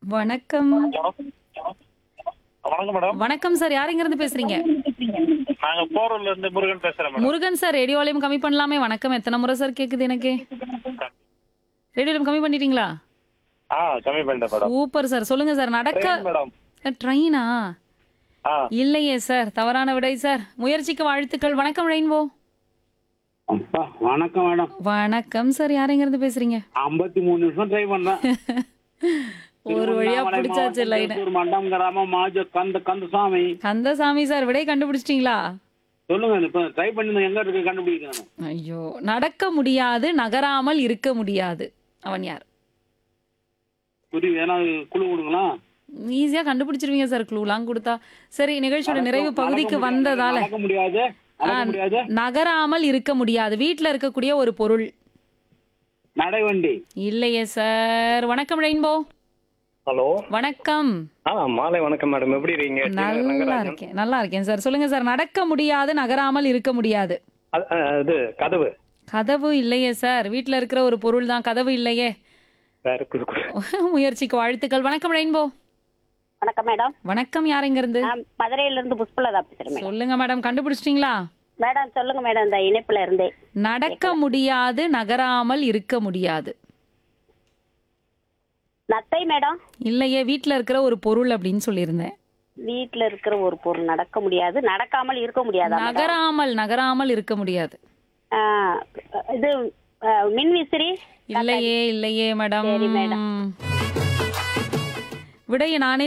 வணக்கம் வணக்கம் மேடம் வணக்கம் சார் யார் இருந்து பேசுறீங்க நாங்க போரூர்ல இருந்து முருகன் பேசுறேன் madam Murugan sir radio volume கம்மி பண்ணலாமே வணக்கம் எத்தனை முறை சார் கேக்குது எனக்கு ரேடியோ வால்யூம் கம்மி பண்ணிட்டீங்களா ஆ கம்மி பண்ணிட்டேன் மேடம் சூப்பர் சார் சொல்லுங்க சார் நடக்க ட்ரெயின் மேடம் ட்ரெயினா ஆ இல்லையே சார் தவறான விடை சார் முயற்சிக்கு வாழ்த்துக்கள் வணக்கம் ரெயின்போ அப்பா வணக்கம் மேடம் வணக்கம் சார் யார் இருந்து பேசுறீங்க ஐம்பத்தி மூணு நிமிஷம் ட்ரை பண்ணேன் ஒரு வழியா திருவண்ணாமலை பிடிச்சாச்சு மாவட்டம் லைன் திருப்பூர் மண்டம் கிராமம் மாஜ கந்த கந்தசாமி கந்தசாமி சார் விடை கண்டுபிடிச்சிட்டீங்களா சொல்லுங்க இப்ப ட்ரை பண்ணி எங்க இருக்கு கண்டுபிடிக்கணும் ஐயோ நடக்க முடியாது நகராமல் இருக்க முடியாது அவன் யார் புரியுது ஏன்னா குழு கொடுங்களா ஈஸியா கண்டுபிடிச்சிருவீங்க சார் க்ளூலாம் கொடுத்தா சரி நிகழ்ச்சியோட நிறைவு பகுதிக்கு வந்ததால நடக்க முடியாது நடக்க முடியாது நகராமல் இருக்க முடியாது வீட்ல இருக்கக்கூடிய ஒரு பொருள் நடைவண்டி இல்லையே சார் வணக்கம் ரெயின்போ ஹலோ வணக்கம் ஆ மாலை வணக்கம் மேடம் எப்படி இருக்கீங்க நல்லா இருக்கேன் நல்லா இருக்கேன் சார் சொல்லுங்க சார் நடக்க முடியாது நகராமல் இருக்க முடியாது அது- அ, இது கதவு கதவு இல்லையே சார் வீட்ல இருக்கிற ஒரு பொருள் தான் கதவு இல்லையே வேற குடு குடு. முயற்சிக்கு வாழ்த்துக்கள் வணக்கம் ரெயின்போ வணக்கம் மேடம் வணக்கம் யார் இங்க இருந்து நான் மதுரையில இருந்து புஷ்பலதா பேசுறேன் மேடம் சொல்லுங்க மேடம் கண்டுபிடிச்சிட்டீங்களா மேடம் சொல்லுங்க மேடம் இந்த இணைப்புல இருந்தே நடக்க முடியாது நகராமல் இருக்க முடியாது நத்தை மேடம் இல்லையே வீட்ல இருக்கிற ஒரு பொருள் அப்படின்னு சொல்லியிருந்தேன் வீட்ல இருக்கிற ஒரு பொருள் நடக்க முடியாது நடக்காமல் இருக்க முடியாதா மேடம்? நகராமல் நகராமல் இருக்க முடியாது ஆ, இது ஆ, மின்விசிறி இல்லையே இல்லையே மேடம் சரி, மேடம். விடையை நானே